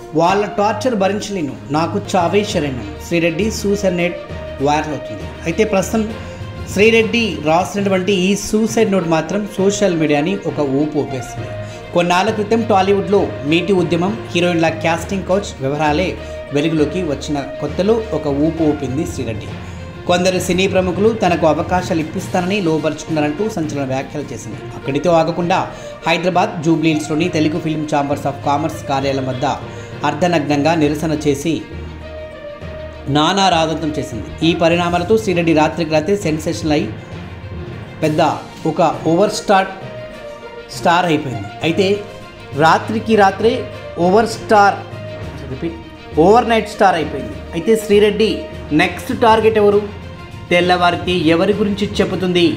వాళ్ళ టార్చర్ భరించలేను నాకు చావే శరణ్యం శ్రీరెడ్డి సూసైడ్ నోట్ వైరల్ అవుతుంది అయితే ప్రస్తుతం శ్రీరెడ్డి రాసినటువంటి ఈ సూసైడ్ నోట్ మాత్రం సోషల్ మీడియాని ఒక ఊపు ఊపేస్తుంది కొన్నాళ్ళ క్రితం టాలీవుడ్లో మీటి ఉద్యమం హీరోయిన్ల క్యాస్టింగ్ కోచ్ వివరాలే వెలుగులోకి వచ్చిన కొత్తలో ఒక ఊపు ఊపింది శ్రీరెడ్డి కొందరు సినీ ప్రముఖులు తనకు అవకాశాలు ఇప్పిస్తానని లోపరుచుకున్నారంటూ సంచలన వ్యాఖ్యలు చేసింది అక్కడితో ఆగకుండా హైదరాబాద్ జూబ్లీహిల్స్లోని Telugu film chambers of commerce కార్యాలయం వద్ద అర్ధనగ్నంగా నిరసన చేసి నానా రాదంతం చేసింది ఈ పరిణామాలతో శ్రీరెడ్డి రాత్రికి రాత్రి సెన్సేషనల్ అయి పెద్ద ఒక ఓవర్ స్టార్ స్టార్ అయిపోయింది అయితే రాత్రికి రాత్రే over star repeat overnight star అయిపోయింది అయితే శ్రీరెడ్డి నెక్స్ట్ టార్గెట్ ఎవరు తెల్లవారికి ఎవరి గురించి చెబుతుంది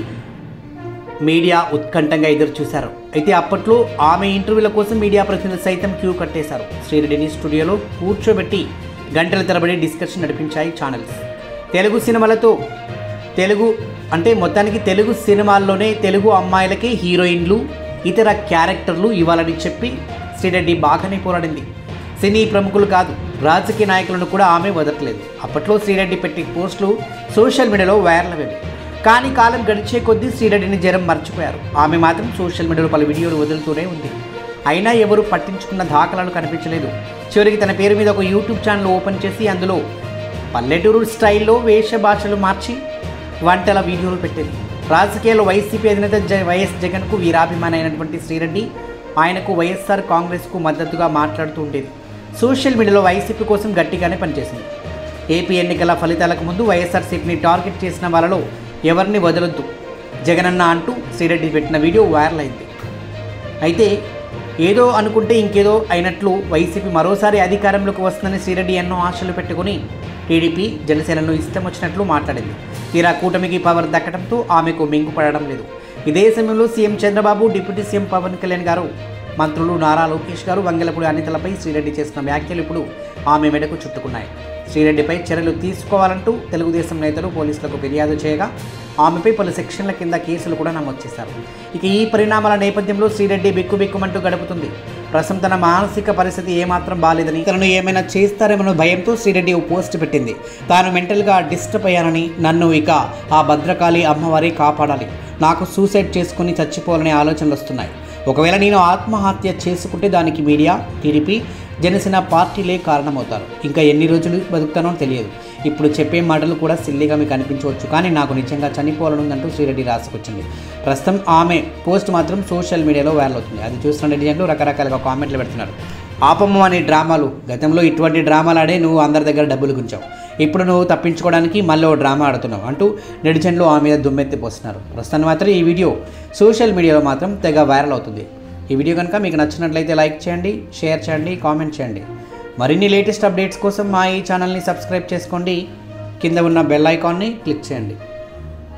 మీడియా ఉత్కంఠంగా ఎదురు చూశారు అయితే అప్పట్లో ఆమె ఇంటర్వ్యూల కోసం మీడియా ప్రతినిధులు సైతం క్యూ కట్టేశారు శ్రీరెడ్డిని స్టూడియోలో కూర్చోబెట్టి గంటల తరబడి డిస్కషన్ నడిపించాయి ఛానల్స్ తెలుగు సినిమాలతో తెలుగు అంటే మొత్తానికి తెలుగు సినిమాల్లోనే తెలుగు అమ్మాయిలకే హీరోయిన్లు ఇతర క్యారెక్టర్లు ఇవ్వాలని చెప్పి శ్రీరెడ్డి బాగానే పోరాడింది సినీ ప్రముఖులు కాదు రాజకీయ నాయకులను కూడా ఆమె వదలట్లేదు అప్పట్లో శ్రీరెడ్డి పెట్టి పోస్టులు సోషల్ మీడియాలో వైరల్ అయ్యేవి కానీ కాలం గడిచే కొద్దీ శ్రీరెడ్డిని జనం మర్చిపోయారు ఆమె మాత్రం సోషల్ మీడియాలో పలు వీడియోలు వదులుతూనే ఉంది అయినా ఎవరు పట్టించుకున్న దాఖలాలు కనిపించలేదు చివరికి తన పేరు మీద ఒక యూట్యూబ్ ఛానల్ ఓపెన్ చేసి అందులో పల్లెటూరు స్టైల్లో వేష భాషలు మార్చి వంటల వీడియోలు పెట్టేది రాజకీయాల్లో వైసీపీ అధినేత జ వైఎస్ జగన్కు వీరాభిమాని అయినటువంటి శ్రీరెడ్డి ఆయనకు వైఎస్ఆర్ కాంగ్రెస్కు మద్దతుగా మాట్లాడుతూ ఉండేది సోషల్ మీడియాలో వైసీపీ కోసం గట్టిగానే పనిచేసింది ఏపీ ఎన్నికల ఫలితాలకు ముందు వైఎస్ఆర్సీపీని టార్గెట్ చేసిన వాళ్ళలో ఎవరిని వదలొద్దు జగనన్న అంటూ శ్రీరెడ్డి పెట్టిన వీడియో వైరల్ అయింది అయితే ఏదో అనుకుంటే ఇంకేదో అయినట్లు వైసీపీ మరోసారి అధికారంలోకి వస్తుందని శ్రీరెడ్డి ఎన్నో ఆశలు పెట్టుకుని టీడీపీ జనసేనను ఇష్టం వచ్చినట్లు మాట్లాడింది తీరా కూటమికి పవర్ దక్కడంతో ఆమెకు మింగుపడడం లేదు ఇదే సమయంలో CM Chandrababu deputy CM Pavan Kalyan గారు మంత్రులు నారా లోకేష్ గారు వంగలపూడి అనితలపై శ్రీరెడ్డి చేసిన వ్యాఖ్యలు ఇప్పుడు ఆమె మెడకు చుట్టుకున్నాయి శ్రీరెడ్డిపై చర్యలు తీసుకోవాలంటూ తెలుగుదేశం నేతలు పోలీసులకు ఫిర్యాదు చేయగా ఆమెపై పలు సెక్షన్ల కింద కేసులు కూడా నమోదు చేశారు ఇక ఈ పరిణామాల నేపథ్యంలో శ్రీరెడ్డి బిక్కుబిక్కుమంటూ గడుపుతుంది ప్రస్తుతం తన మానసిక పరిస్థితి ఏమాత్రం బాలేదని తనను ఏమైనా చేస్తారేమో భయంతో శ్రీరెడ్డి ఓ పోస్ట్ పెట్టింది తాను మెంటల్గా డిస్టర్బ్ అయ్యానని నన్ను ఇక ఆ భద్రకాళి అమ్మవారి కాపాడాలి నాకు సూసైడ్ చేసుకుని చచ్చిపోవాలనే ఆలోచనలు వస్తున్నాయి ఒకవేళ నేను ఆత్మహత్య చేసుకుంటే దానికి మీడియా టీడీపీ జనసేన పార్టీలే కారణమవుతారు ఇంకా ఎన్ని రోజులు బతుకుతానో తెలియదు ఇప్పుడు చెప్పే మాటలు కూడా సిల్లిగా మీకు అనిపించవచ్చు కానీ నాకు నిజంగా చనిపోవాలనుందంటూ శ్రీరెడ్డి రాసుకొచ్చింది ప్రస్తుతం ఆమె పోస్ట్ మాత్రం సోషల్ మీడియాలో వైరల్ అవుతుంది అది చూస్తున్న నెటిజన్లు రకరకాలుగా కామెంట్లు పెడుతున్నారు ఆపమ్మ అనే డ్రామాలు గతంలో ఇటువంటి డ్రామాలు ఆడే నువ్వు అందరి దగ్గర డబ్బులు గుంచావు ఇప్పుడు నువ్వు తప్పించుకోవడానికి మళ్ళీ ఓ డ్రామా ఆడుతున్నావు అంటూ నెటిజన్లు ఆమె మీద దుమ్మెత్తి పోస్తున్నారు ప్రస్తుతం మాత్రం ఈ వీడియో సోషల్ మీడియాలో మాత్రం తెగ వైరల్ అవుతుంది ఈ వీడియో కనుక మీకు నచ్చినట్లయితే లైక్ చేయండి షేర్ చేయండి కామెంట్ చేయండి మరిన్ని లేటెస్ట్ అప్డేట్స్ కోసం మా ఈ ఛానల్ని సబ్స్క్రైబ్ చేసుకోండి కింద ఉన్న బెల్ ఐకాన్ని క్లిక్ చేయండి